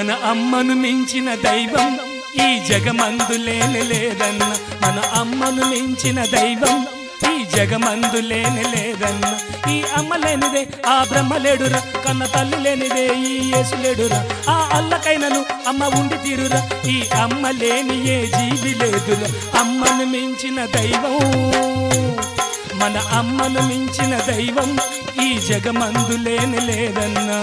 మన అమ్మను మించిన దైవం ఈ జగమందు లేని లేదన్న మన అమ్మను మించిన దైవం ఈ జగమందు లేని లేదన్న ఈ అమ్మ లేనిదే ఆ బ్రహ్మ లేడురా కన్న తల్లి లేనిదే ఈ యేసు లేడురా ఆ అల్లకైనను అమ్మ ఉండి తీరురా ఈ అమ్మ లేని ఏ జీవి లేదురా అమ్మను మించిన దైవం మన అమ్మను మించిన దైవం ఈ జగమందు లేని లేదన్నా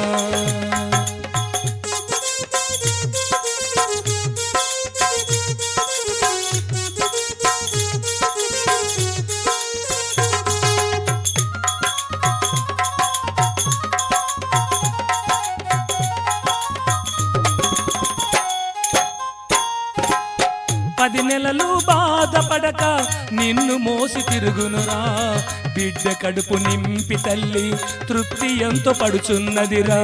పది నెలలు బాధపడక నిన్ను మోసి తిరుగునురా బిడ్డ కడుపు నింపి తల్లి తృప్తి ఎంతో పడుచున్నదిరా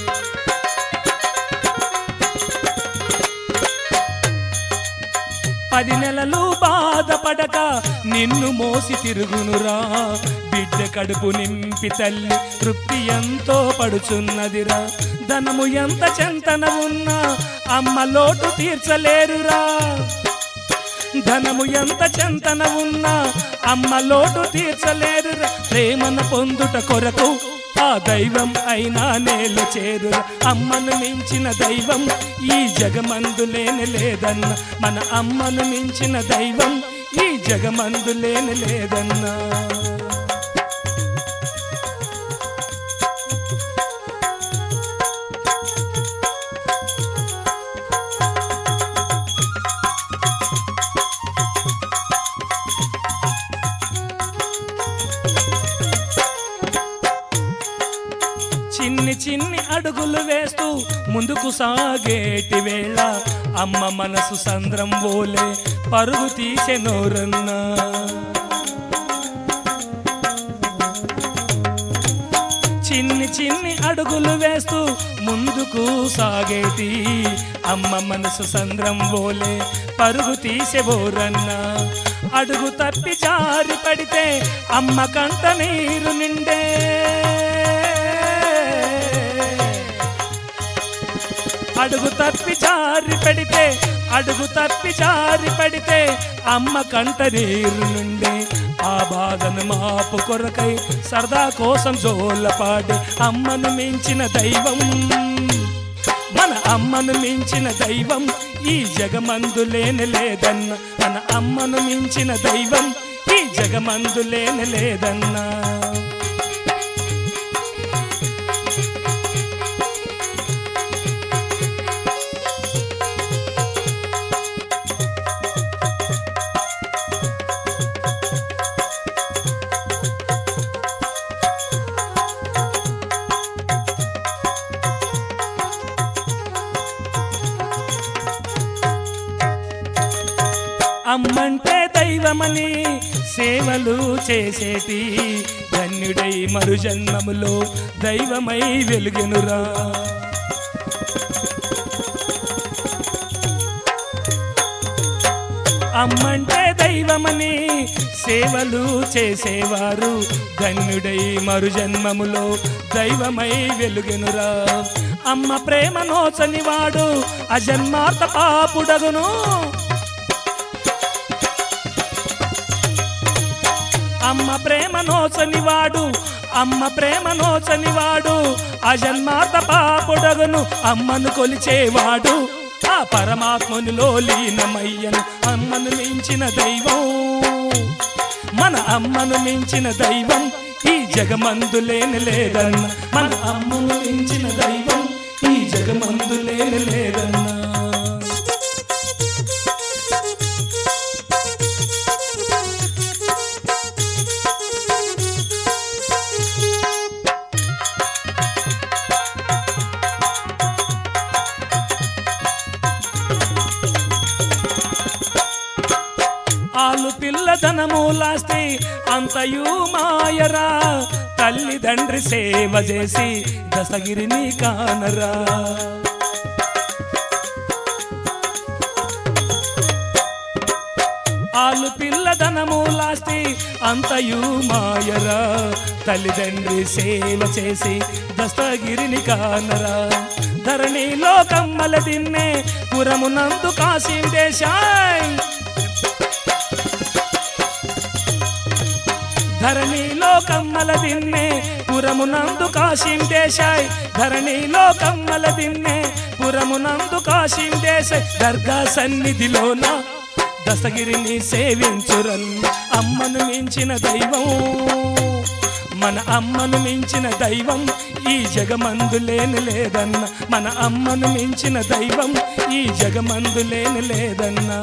పది నెలలు బాధపడక నిన్ను మోసి తిరుగునురా బిడ్డ కడుపు నింపి తల్లి తృప్తి ఎంతో పడుచున్నదిరా ధనము ఎంత చెంతన ఉన్నా అమ్మ లోటు తీర్చలేరురా ధనము ఎంత చెంతన ఉన్నా అమ్మ లోటు తీర్చలేరురా ప్రేమను పొందుట కొరకు ఆ దైవం అయినా నేల చేరు అమ్మను మించిన దైవం ఈ జగమందు లేని లేదన్న మన అమ్మను మించిన దైవం ఈ జగమందు లేని లేదన్నా చిన్ని చిన్ని అడుగులు వేస్తూ ముందుకు సాగేటి వేళ అమ్మ మనసు సంద్రం పోలే పరుగు తీసెనోరన్నా చిన్ని చిన్ని అడుగులు వేస్తూ ముందుకు సాగేటి అమ్మ మనసు సంద్రం పోలే పరుగు తీసెబోరన్నా అడుగు తప్పి జారి పడితే అమ్మ కంట నీరు నిండే అడుగు తప్పి జారి పడితే అడుగు తప్పి జారి పడితే అమ్మ కంట నీరు నుండి ఆ బాధను మాపు కొరకై సరదా కోసం జోలపాడే అమ్మను మించిన దైవం మన అమ్మను మించిన దైవం ఈ జగమందు లేని లేదన్న మన అమ్మను మించిన దైవం ఈ జగమందు లేని లేదన్నా అమ్మంటే దైవమని సేవలు చేసేటి ధన్యుడై మరు జన్మములో దైవమై వెలుగెనురా అమ్మంటే దైవమని సేవలు చేసేవారు ధన్యుడై మరు జన్మములో దైవమై వెలుగెనురా అమ్మ ప్రేమ నోచని వాడు అజన్మార్త పాపుడగును అమ్మ ప్రేమ నోచని వాడు అమ్మ ప్రేమ నోచని వాడు అజన్మాత పాపుడగును అమ్మను కొలిచేవాడు ఆ పరమాత్మునిలో లీనమయ్యను అమ్మను మించిన దైవం మన అమ్మను మించిన దైవం ఈ జగమందు లేని లేదన్న మన అమ్మను మించిన దైవం ఈ జగమందు లేని లేదన్నా ఆలు పిల్లదనములాస్తి అంతయు మాయరా తల్లిదండ్రి సేవ చేసి దశగిరిని కానరా ఆలు పిల్లదనములాస్తి అంతయు మాయరా తల్లిదండ్రి సేవ చేసి దస్తగిరిని కానరా ధరణిలో కమ్మల దిన్నే పురమునందు కాశీం దేశాయ్ ధరణిలో కమ్మల దిన్నే పురమునందు కాశీం దేశాయ్ ధరణిలో కమ్మల దిన్నే పురమునందు కాశీం దేశాయ్ దర్గా సన్నిధిలోన దశగిరిని సేవించురన్ అమ్మను మించిన దైవం మన అమ్మను మించిన దైవం ఈ జగమందు లేని లేదన్న మన అమ్మను మించిన దైవం ఈ జగమందు లేని లేదన్నా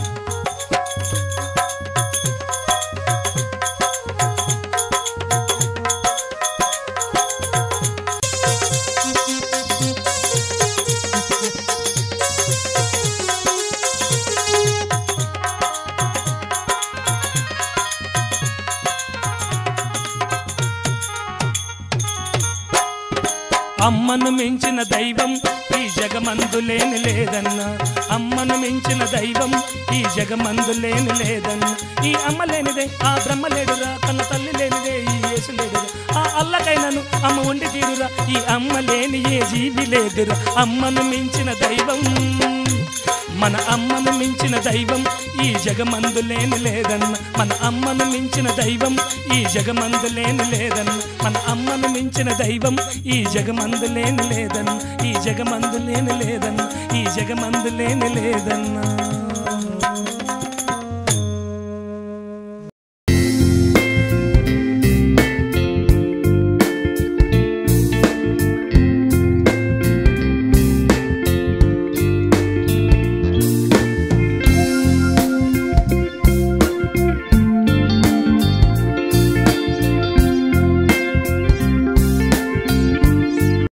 అమ్మను మించిన దైవం ఈ జగమందు లేని లేదన్న అమ్మను మించిన దైవం ఈ జగమందు లేని లేదన్న ఈ అమ్మ లేనిదే ఆ బ్రహ్మ లేడురా కన్న తల్లి లేనిదే ఈ యేసు లేడురా ఆ అల్లకైనను అమ్మ ఉండి తీరురా ఈ అమ్మ లేని ఏ జీవి లేదురా అమ్మను మించిన దైవం మన అమ్మను మించిన దైవం ఈ జగమందు లేని లేదన్న మన అమ్మను మించిన దైవం ఈ జగమందు లేని లేదన్న మన అమ్మను మించిన దైవం ఈ జగమందు లేని లేదన్న ఈ జగమందు లేని లేదన్న ఈ జగమందు లేని లేదన్నా